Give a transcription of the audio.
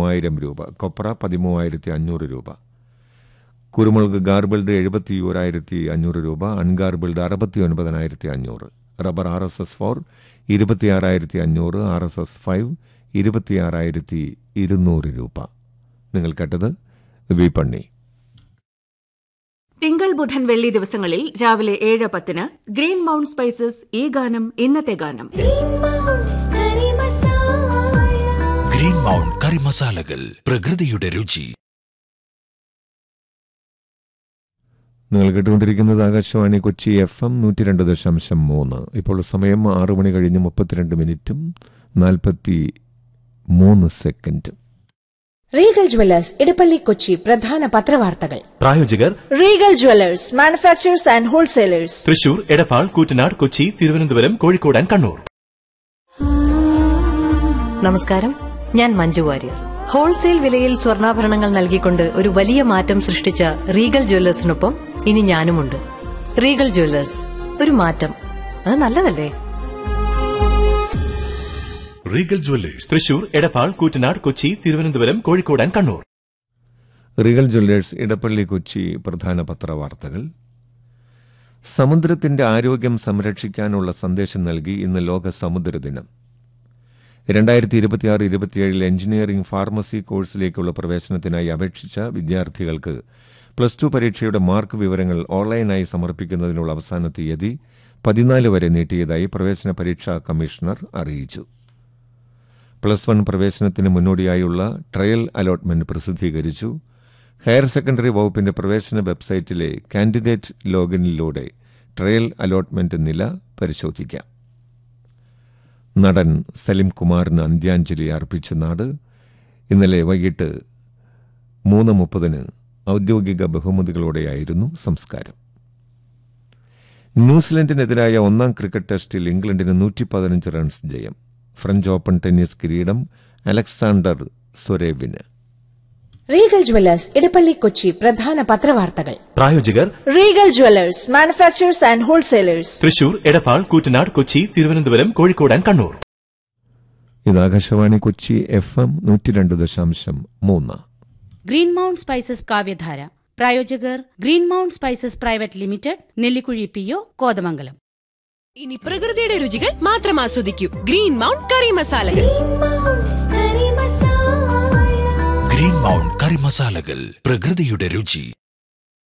മൂവായിരം രൂപ കൊപ്ര പതിമൂവായിരത്തി അഞ്ഞൂറ് രൂപ കുരുമുളക് ഗാർബിൾഡ് എഴുപത്തി ഓരായിരത്തി അഞ്ഞൂറ് രൂപ അൺഗാർബിൾഡ് അറുപത്തി ഒൻപതിനായിരത്തി അഞ്ഞൂറ് rubber R S S four ഇരുപത്തിയാറായിരത്തി അഞ്ഞൂറ് ആർ എസ് എസ് ഫൈവ് ഇരുപത്തിയാറായിരത്തി ഇരുന്നൂറ് രൂപ നിങ്ങൾ കേട്ടത് വിപണി തിങ്കൾ ബുധൻ വെള്ളി ദിവസങ്ങളിൽ രാവിലെ ഏഴ് പത്തിന് ഗ്രീൻ മൗണ്ട് സ്പൈസസ് ഈ ഗാനം ഇന്നത്തെ ഗാനം ഗ്രീൻ മൗണ്ട് കറി മസാലകൾ പ്രകൃതിയുടെ രുചി നിങ്ങൾ കേട്ടുകൊണ്ടിരിക്കുന്നത് ആകാശവാണി കൊച്ചി എഫ് എം നൂറ്റി രണ്ട് ദശാംശം മൂന്ന് ഇപ്പോൾ സമയം ആറു മണി കഴിഞ്ഞ് മുപ്പത്തിരണ്ട് മിനിറ്റും നാൽപ്പത്തി മൂന്ന് സെക്കൻഡും റീഗൽ ജ്വല്ലേഴ്സ് ഇടപ്പള്ളി കൊച്ചി പ്രധാന പത്രവാർത്തകൾ പ്രായോജകർ Regal jewellers manufacturers and wholesalers Thrissur Edappal Koottanad Kochi Thiruvananthapuram Kozhikode and Kannur നമസ്കാരം ഞാൻ മഞ്ജു വാര്യർ ഹോൾസെയിൽ വിലയിൽ സ്വർണ്ണാഭരണങ്ങൾ നൽകിക്കൊണ്ട് ഒരു വലിയ മാറ്റം സൃഷ്ടിച്ച റീഗൽ ജ്വല്ലേഴ്സിനൊപ്പം ഇനി ഞാനുമുണ്ട് റീഗൽ ജ്വല്ലേഴ്സ് ഒരു മാറ്റം അത് നല്ലതല്ലേ Regal jewellers Thrissur Edappal Koottanad Kochi Thiruvananthapuram Kozhikode and Kannur Regal jewellers Edappally Kochi പ്രധാന പത്രവാർത്തകൾ സമുദ്രത്തിന്റെ ആരോഗ്യം സംരക്ഷിക്കാനുള്ള സന്ദേശം നൽകി ഇന്ന് ലോക സമുദ്ര ദിനം രണ്ടായിരത്തി ഇരുപത്തിയാറ് ഇരുപത്തിയേഴിൽ എഞ്ചിനീയറിംഗ് ഫാർമസി കോഴ്സിലേക്കുള്ള പ്രവേശനത്തിനായി അപേക്ഷിച്ച വിദ്യാർത്ഥികൾക്ക് പ്ലസ് ടു പരീക്ഷയുടെ മാർക്ക് വിവരങ്ങൾ ഓൺലൈനായി സമർപ്പിക്കുന്നതിനുള്ള അവസാന തീയതി പതിനാല് വരെ നീട്ടിയതായി പ്രവേശന പരീക്ഷാ കമ്മീഷണർ അറിയിച്ചു പ്ലസ് വൺ പ്രവേശനത്തിന് മുന്നോടിയായുള്ള ട്രയൽ അലോട്ട്മെന്റ് പ്രസിദ്ധീകരിച്ചു ഹയർ സെക്കൻഡറി വകുപ്പിന്റെ പ്രവേശന വെബ്സൈറ്റിലെ കാൻഡിഡേറ്റ് ലോഗിനിലൂടെ ട്രയൽ അലോട്ട്മെന്റ് നില പരിശോധിക്കാം നടൻ സലിം കുമാറിന് അന്ത്യാഞ്ജലി അർപ്പിച്ച നാട് ഇന്നലെ വൈകിട്ട് മൂന്ന് മുപ്പതിന് ഔദ്യോഗിക ബഹുമതികളോടെയായിരുന്നു സംസ്കാരം ന്യൂസിലൻഡിനെതിരായ ഒന്നാം ക്രിക്കറ്റ് ടെസ്റ്റിൽ ഇംഗ്ലണ്ടിന് നൂറ്റി പതിനഞ്ച് റൺസ് ജയം ഫ്രഞ്ച് ഓപ്പൺ ടെന്നീസ് കിരീടം അലക്സാണ്ടർ സൊരേവിന് റീഗൽ ജ്വല്ലേഴ്സ് ഇടപ്പള്ളി കൊച്ചി പ്രധാന പത്രവാർത്തകൾ പ്രായോജകർ Regal jewellers manufacturers and wholesalers Thrissur Edappal Koottanad Kochi Thiruvananthapuram Kozhikode and Kannur ഇത് ആകാശവാണി കൊച്ചി എഫ് എം നൂറ്റി രണ്ട് ദശാംശം മൂന്ന് ഗ്രീൻ മൗണ്ട് സ്പൈസസ് കാവ്യധാര പ്രായോജകർ Green Mount Spices private limited Nellikuzhi P O Kothamangalam ഇനി പ്രകൃതിയുടെ രുചികൾ മാത്രം ആസ്വദിക്കൂ ഗ്രീൻ മൗണ്ട് കറി മസാലകൾ ഗ്രീൻ മൗണ്ട് കറി മസാലകൾ പ്രകൃതിയുടെ രുചി